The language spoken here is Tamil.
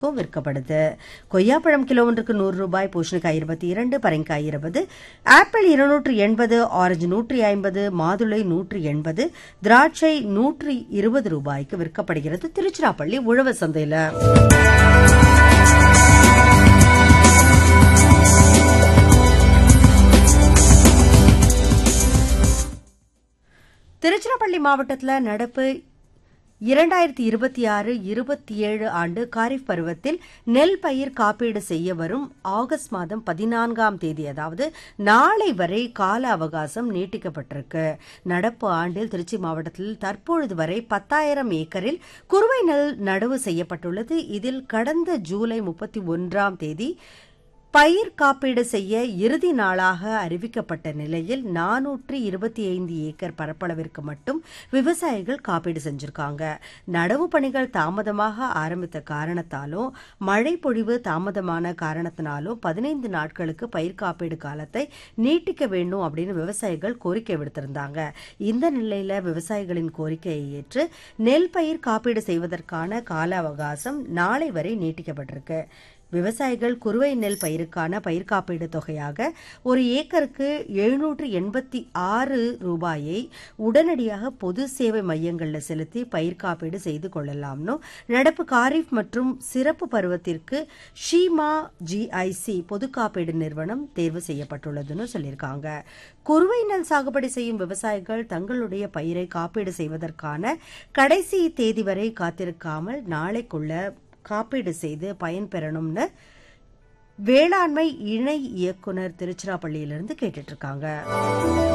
க்கும் விற்கப்படுது கொய்யாப்பழம் கிலோ ஒன்றுக்கு நூறு ரூபாய் பூசணிக்காய் இருபத்தி இரண்டு பரங்காய் இருபது ஆப்பிள் இருநூற்று எண்பது ஆரஞ்சு நூற்றி ஐம்பது மாதுளை நூற்றி எண்பது திராட்சை நூற்றி இருபது ரூபாய்க்கு விற்கப்படுகிறது திருச்சிராப்பள்ளி உழவர் சந்தையில திருச்சிராப்பள்ளி மாவட்டத்தில் நடப்பு இரண்டாயிரத்தி இருபத்தி ஆறு இருபத்தி ஏழு ஆண்டு காரிஃப் பருவத்தில் நெல் பயிர் காப்பீடு செய்ய வரும் ஆகஸ்ட் மாதம் பதினான்காம் தேதி அதாவது நாளை வரை கால அவகாசம் நீட்டிக்கப்பட்டிருக்கு நடப்பு ஆண்டில் திருச்சி மாவட்டத்தில் தற்பொழுது வரை பத்தாயிரம் ஏக்கரில் குறுவை நெல் நடவு செய்யப்பட்டுள்ளது இதில் கடந்த ஜூலை முப்பத்தி ஒன்றாம் தேதி பயிர் காப்பீடு செய்ய இறுதி நாளாக அறிவிக்கப்பட்ட நிலையில் நானூற்றி இருபத்தி ஐந்து ஏக்கர் பரப்பளவிற்கு மட்டும் விவசாயிகள் காப்பீடு செஞ்சிருக்காங்க நடவு பணிகள் தாமதமாக ஆரம்பித்த காரணத்தாலும் மழை பொழிவு தாமதமான காரணத்தினாலும் பதினைந்து நாட்களுக்கு பயிர் காப்பீடு காலத்தை நீட்டிக்க வேண்டும் அப்படின்னு விவசாயிகள் கோரிக்கை விடுத்திருந்தாங்க இந்த நிலையில விவசாயிகளின் கோரிக்கையை ஏற்று நெல் பயிர் காப்பீடு செய்வதற்கான கால அவகாசம் நாளை வரை நீட்டிக்கப்பட்டிருக்கு விவசாயிகள் குறுவை நெல் பயிருக்கான பயிர் காப்பீடு தொகையாக ஒரு ஏக்கருக்கு எழுநூற்று எண்பத்தி ஆறு ரூபாயை உடனடியாக பொது சேவை மையங்களில் செலுத்தி பயிர் காப்பீடு செய்து கொள்ளலாம்னு நடப்பு காரிஃப் மற்றும் சிறப்பு பருவத்திற்கு ஷீமா ஜிஐசி பொது காப்பீடு நிறுவனம் தேர்வு செய்யப்பட்டுள்ளதுன்னு சொல்லியிருக்காங்க குறுவை நெல் சாகுபடி செய்யும் விவசாயிகள் தங்களுடைய பயிரை காப்பீடு செய்வதற்கான கடைசி தேதி வரை காத்திருக்காமல் நாளைக்குள்ள காப்பீடு செய்து பயன்பெறணும்னு வேளாண்மை இணை இயக்குனர் திருச்சிராப்பள்ளியிலிருந்து கேட்டுட்டு இருக்காங்க